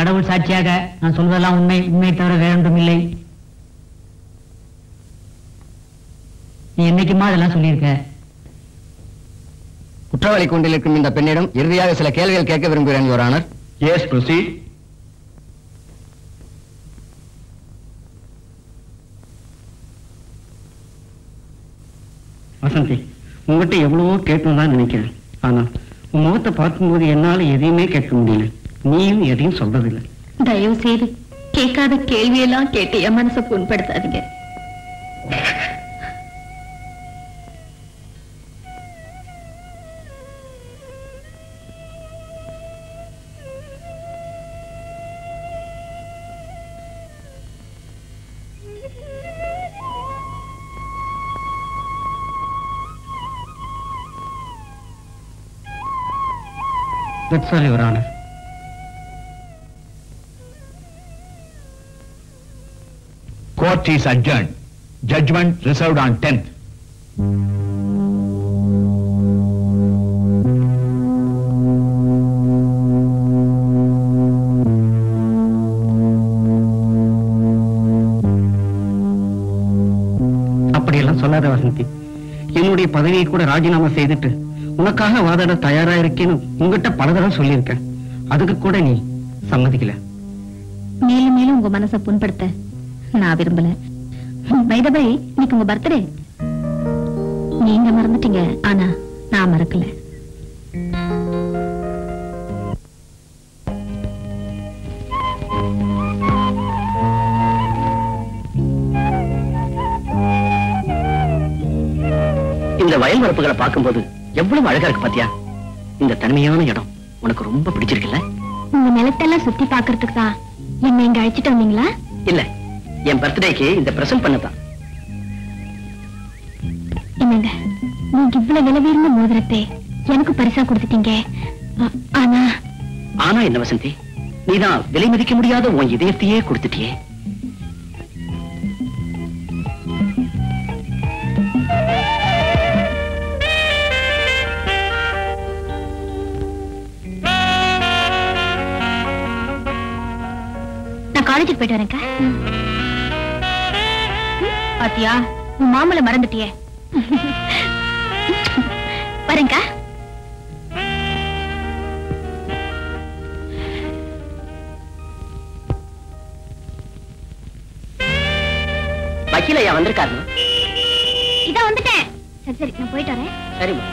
கடவுள் சாட்சியாக நான் சொல்வதெல்லாம் உண்மை உண்மை தவிர வேற ஒன்றும் இல்லை நீ என்னைக்குமா அதெல்லாம் சொல்லியிருக்க குற்றவாளி கூண்டில் இருக்கும் இந்த பெண்ணிடம் இறுதியாக சில கேள்விகள் கேட்க விரும்புகிறேன் your honour yes proceed Vasanthi உங்ககிட்ட எவ்வளவோ கேட்கணும் தான் நினைக்கிறேன் ஆனா உன் முகத்தை பார்க்கும்போது என்னால எதையுமே கேட்க முடியல நீயும் எதையும் சொல்றதில்லை தயவு செய்து கேட்காத கேள்வியெல்லாம் கேட்டு என் மனசை புண்படுத்தாதீங்க that's all your honour Court is adjourned. Judgment reserved on 10th. அப்படியெல்லாம் சொல்லாத வசந்தி என்னுடைய பதவியை கூட ராஜினாமா செய்துட்டு உனக்காக வாதாட தயாரா இருக்கேன்னு உங்ககிட்ட பல தடவை சொல்லியிருக்கேன் அதுக்கு கூட நீ சம்மதிக்கல மேலும் மேலும் உங்க மனசை புண்படுத்த நான் விரும்பல வைதபை இன்னைக்கு உங்க பர்த்டே நீங்க மறந்துட்டீங்க ஆனா நான் மறக்கல இந்த வயல் வரப்புகளை பார்க்கும்போது எவ்வளவு அழகா இருக்கு பாத்தியா இந்த தனிமையான இடம் உனக்கு ரொம்ப பிடிச்சிருக்குல்ல உங்க நிலத்தெல்லாம் சுத்தி பாக்குறதுக்கு தான் என்ன இங்க அழைச்சிட்டு வந்தீங்களா இல்ல என் பர்த்டேக்கு இந்த பிரசன்ட் பண்ணதான் என்னங்க நீங்க இவ்வளவு விலைவீர்ந்த மோதிரத்தை எனக்கு பரிசா கொடுத்துட்டீங்க ஆ- ஆனா ஆனா என்ன வசந்தி நீதான் விலை மதிக்க முடியாத உன் இதயத்தையே கொடுத்துட்டியே நான் காலேஜுக்கு போயிட்டு வரேன்க்கா பாத்தியா உன் மாமலை மறந்துட்டியே வரேன்க்கா வக்கீலையா வந்திருக்காருமா இதான் வந்துட்டேன் சரி சரி நான் போயிட்டு வரேன் சரிம்மா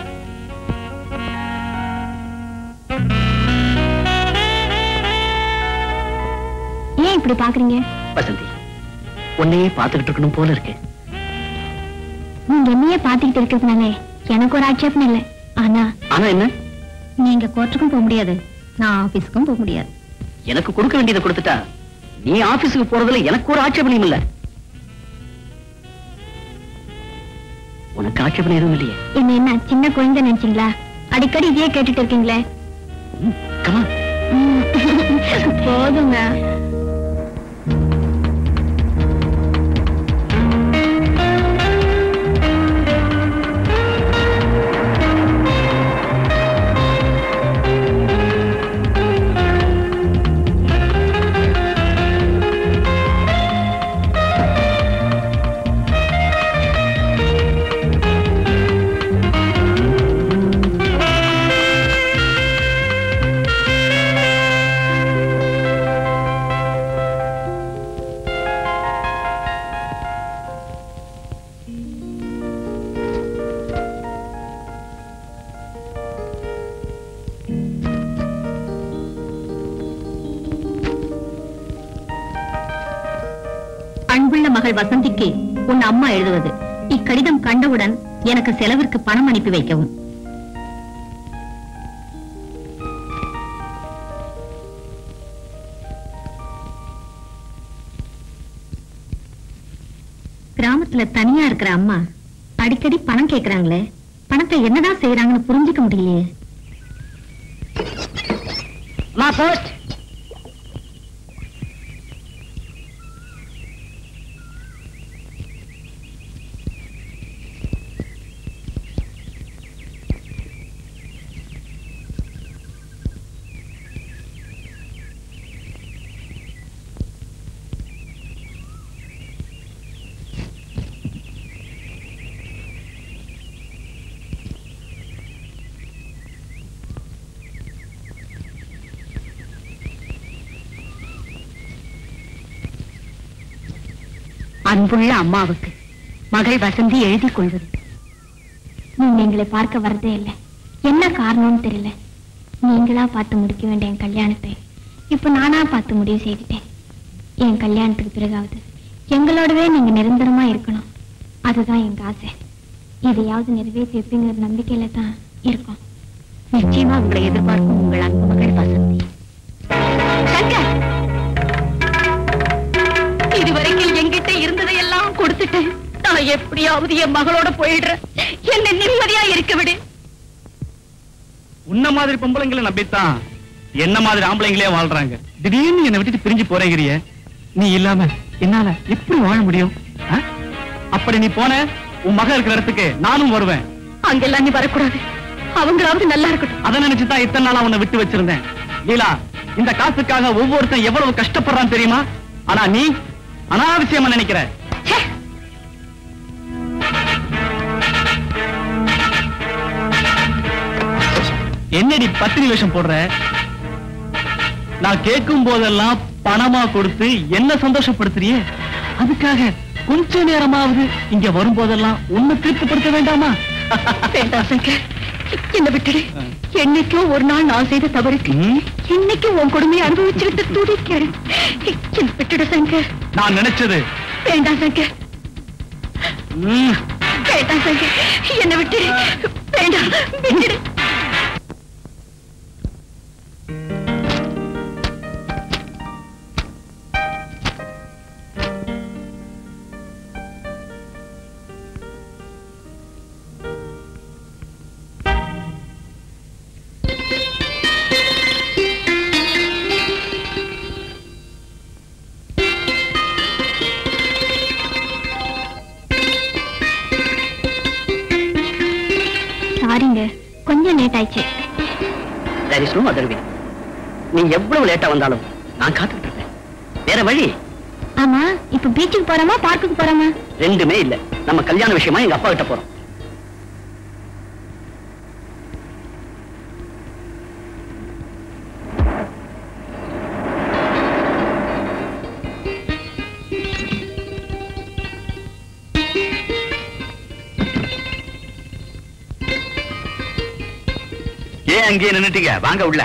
ஏன் இப்படி பாக்குறீங்க வசந்தி உன்னையே பார்த்துக்கிட்டு இருக்கணும் போல இருக்கு நீங்க என்னையே பாத்துக்கிட்டு இருக்கிறதுனால எனக்கு ஒரு ஆட்சேபம் இல்லை ஆனா ஆனா என்ன நீங்க கோர்ட்டுக்கும் போக முடியாது நான் ஆபீஸ்க்கும் போக முடியாது எனக்கு கொடுக்க வேண்டியதை கொடுத்துட்டா நீ ஆபீஸுக்கு போறதுல எனக்கு ஒரு ஆட்சேபனையும் இல்ல உனக்கு ஆட்சேபனை எதுவும் இல்லையே என்ன என்ன சின்ன குழந்தை நினைச்சீங்களா அடிக்கடி இதையே கேட்டுட்டு இருக்கீங்களே கமா ம். போதுங்க அன்புள்ள மகள் வசந்திக்கு உன் அம்மா எழுதுவது இக்கடிதம் கண்டவுடன் எனக்கு செலவிற்கு பணம் அனுப்பி வைக்கவும் கிராமத்துல தனியா இருக்கிற அம்மா அடிக்கடி பணம் கேக்குறாங்களே பணத்தை என்னதான் செய்யறாங்கன்னு புரிஞ்சுக்க முடியலையே மா போஸ்ட் அன்புள்ள அம்மாவுக்கு மகள் வசந்தி எழுதி கொள்வது நீங்க எங்களை பார்க்க வரதே இல்லை என்ன காரணம்னு தெரியல நீங்களா பார்த்து முடிக்க வேண்டிய என் கல்யாணத்தை இப்ப நானா பார்த்து முடிவு செய்துட்டேன் என் கல்யாணத்துக்கு பிறகாவது எங்களோடவே நீங்க நிரந்தரமா இருக்கணும் அதுதான் எங்க ஆசை எதையாவது நிறைவேற்றி வைப்பீங்கிற நம்பிக்கையில தான் இருக்கோம் நிச்சயமா உங்களை எதிர்பார்க்கும் உங்கள் அன்பு மகள் வசந்தி சங்கர் இதுவரைக்கும் என்கிட்ட இருந்ததையெல்லாம் கொடுத்துட்டேன் நான் எப்படியாவது என் மகளோட போயிடுறேன் என்ன நிம்மதியா இருக்க விடு உன்ன மாதிரி பொம்பளைங்களை நம்பித்தான் என்ன மாதிரி ஆம்பளைங்களே வாழ்றாங்க திடீர்னு என்னை விட்டுட்டு பிரிஞ்சு போறேங்கிறிய நீ இல்லாம என்னால எப்படி வாழ முடியும் ஆ? அப்படி நீ போன உன் மக இருக்கிற இடத்துக்கு நானும் வருவேன் அங்கெல்லாம் நீ வரக்கூடாது அவங்களாவது நல்லா இருக்கட்டும் அதை நினைச்சுதான் இத்தனை நாளா உன்னை விட்டு வச்சிருந்தேன் லீலா இந்த காசுக்காக ஒவ்வொருத்தன் எவ்வளவு கஷ்டப்படுறான் தெரியுமா ஆனா நீ அனாவசியமா நினைக்கிற ச்சே! என்னடி பத்திரி வேஷம் போடுற நான் கேட்கும் போதெல்லாம் பணமா கொடுத்து என்ன சந்தோஷப்படுத்துறியே அதுக்காக கொஞ்ச நேரமாவது இங்க வரும்போதெல்லாம் உன்னை திருப்திப்படுத்த வேண்டாமா வேண்டாம் சங்கர் என்ன விட்டுடு என்னைக்கும் ஒரு நாள் நான் செய்த தவறுக்கு ம்? இன்னைக்கும் உன் கொடுமையை அனுபவிச்சுக்கிட்டு துடிக்கிறேன் என்ன விட்டுடு சங்கர் நான் நினைச்சது வேண்டாம் சங்கர் ம், வேண்டாம் சங்கர் என்ன விட்டு வேண்டாம் விட்டுடு சாரிங்க கொஞ்சம் லேட் ஆயிடுச்சு There is no other way. நீ எவ்வளவு லேட்டா வந்தாலும் நான் காத்துக்கிட்டு இருப்பேன் வேற வழி ஆமா இப்ப பீச்சுக்கு போறோமா பார்க்குக்கு போறோமா ரெண்டுமே இல்ல நம்ம கல்யாண விஷயமா எங்க அப்பா கிட்ட போறோம் ஏன் அங்கேயே நின்னுட்டீங்க வாங்க உள்ள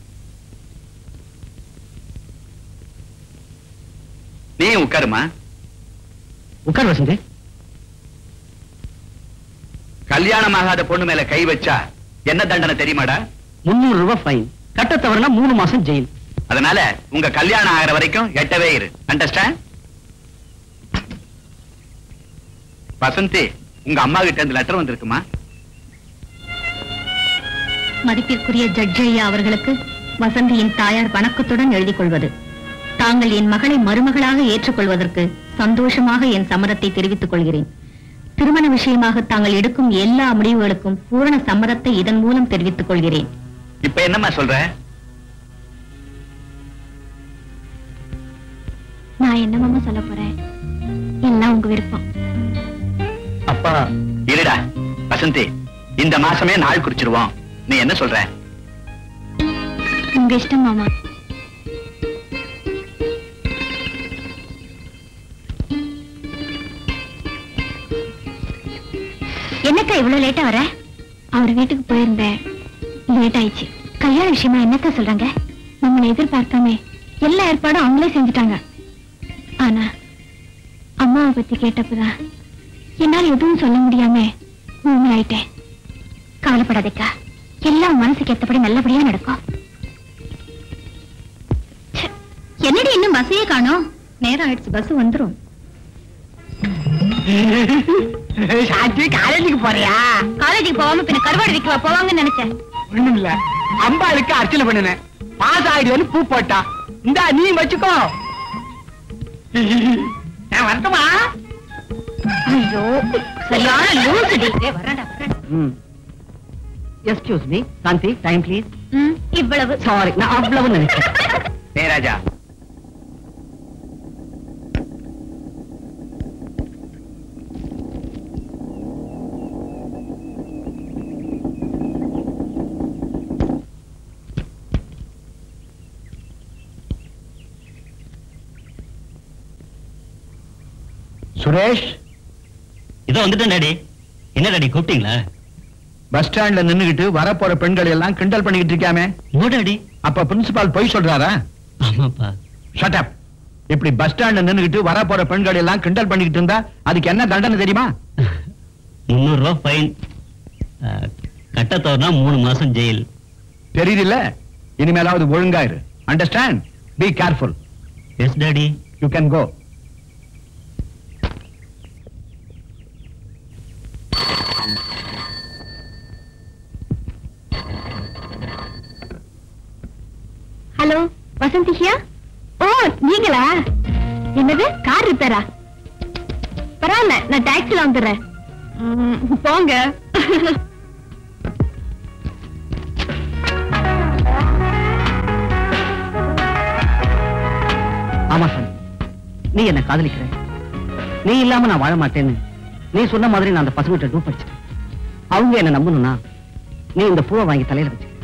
நீ உட்காருமா உட்கார் வசந்தி கல்யாணம் ஆகாத பொண்ணு மேல கை வச்சா என்ன தண்டனை தெரியுமாடா முன்னூறு ரூபாய் ஃபைன் கட்ட தவறுனா மூணு மாசம் ஜெயில் அதனால உங்க கல்யாணம் ஆகிற வரைக்கும் எட்டவே இரு அண்டர்ஸ்டாண்ட் வசந்தி உங்க அம்மா கிட்ட இருந்து லெட்டர் வந்திருக்குமா மதிப்பிற்குரிய ஜட்ஜ் ஐயா அவர்களுக்கு வசந்தியின் தாயார் வணக்கத்துடன் எழுதிக் கொள்வது தாங்கள் என் மகளை மருமகளாக ஏற்றுக்கொள்வதற்கு சந்தோஷமாக என் சம்மதத்தை தெரிவித்துக் கொள்கிறேன் திருமண விஷயமாக தாங்கள் எடுக்கும் எல்லா முடிவுகளுக்கும் பூரண சம்மதத்தை இதன் மூலம் தெரிவித்துக் கொள்கிறேன் இப்ப என்னம்மா சொல்ற நான் என்னமாமா சொல்ல போறேன் எல்லாம் உங்க விருப்பம் அப்பா இருடா வசந்தி இந்த மாசமே நாள் குறிச்சிருவோம் நீ என்ன சொல்ற உங்க இஷ்டம் மாமா என்னக்கா இவ்வளவு லேட்டா வர அவர் வீட்டுக்கு போயிருந்தேன் லேட் ஆயிடுச்சு கல்யாண விஷயமா என்னக்கா சொல்றாங்க நம்மளை எதிர்பார்க்காம எல்லா ஏற்பாடும் அவங்களே செஞ்சுட்டாங்க ஆனா அம்மாவை பத்தி கேட்டப்பதான் என்னால எதுவும் சொல்ல முடியாம ஊமையாயிட்டேன் கவலைப்படாதேக்கா எல்லாம் மனசுக்கு ஏத்தபடி நல்லபடியா நடக்கும் ச்சே, என்னடி இன்னும் பஸ்ஸையே காணோம் நேரம் ஆயிடுச்சு பஸ் வந்துரும் சாந்தி காலேஜுக்கு போறியா காலேஜுக்கு போகாம பின்ன கருவாடு விற்கவா போவாங்கன்னு நினைச்சேன் ஒண்ணும் இல்ல அம்பாளுக்கு அர்ச்சனை பண்ணுனேன் பாஸ் ஆயிடுவேன்னு பூ போட்டா இந்தா நீ வச்சுக்கோ நான் வரட்டுமா ஐயோ சரியான லூசுடி ஏய், வரேன்டா, வரேன்டா. Excuse me Shanthi time please ம், இவ்வளவு சாரி நான் அவ்வளவு நினைச்சேன் ஏ ராஜா சுரேஷ் இதோ வந்துட்டேன் டாடி என்ன டாடி கூப்பிட்டீங்களா பஸ் ஸ்டாண்ட்ல நின்னுகிட்டு வரப்போற பெண்கள் எல்லாம் கிண்டல் பண்ணிக்கிட்டு இருக்காமே நோ டாடி அப்ப பிரின்சிபால் பொய் சொல்றாரா ஆமாப்பா ஷட் அப் இப்படி பஸ் ஸ்டாண்ட்ல நின்னுகிட்டு வரப்போற பெண்கள் எல்லாம் கிண்டல் பண்ணிக்கிட்டு இருந்தா அதுக்கு என்ன தண்டனை தெரியுமா முந்நூறு ரூபாய் ஃபைன் கட்டத்தோர்னா மூணு மாசம் ஜெயில் தெரியுதுல்ல இனிமேலாவது ஒழுங்காயிரு understand be careful yes daddy you can go hello Vasanthi ஹியா ஓ நீங்களா என்னது கார் ரிப்பேரா பரவாயில்ல நான் டாக்ஸில வந்துடுறேன் ம், போங்க ஆமா சாமி நீ என்ன காதலிக்கிற நீ இல்லாம நான் வாழ மாட்டேன்னு நீ சொன்ன மாதிரி நான் அந்த பசங்கிட்ட டூப் படிச்சேன் அவங்க என்ன நம்பணும்னா நீ இந்த பூவை வாங்கி தலையில வச்சு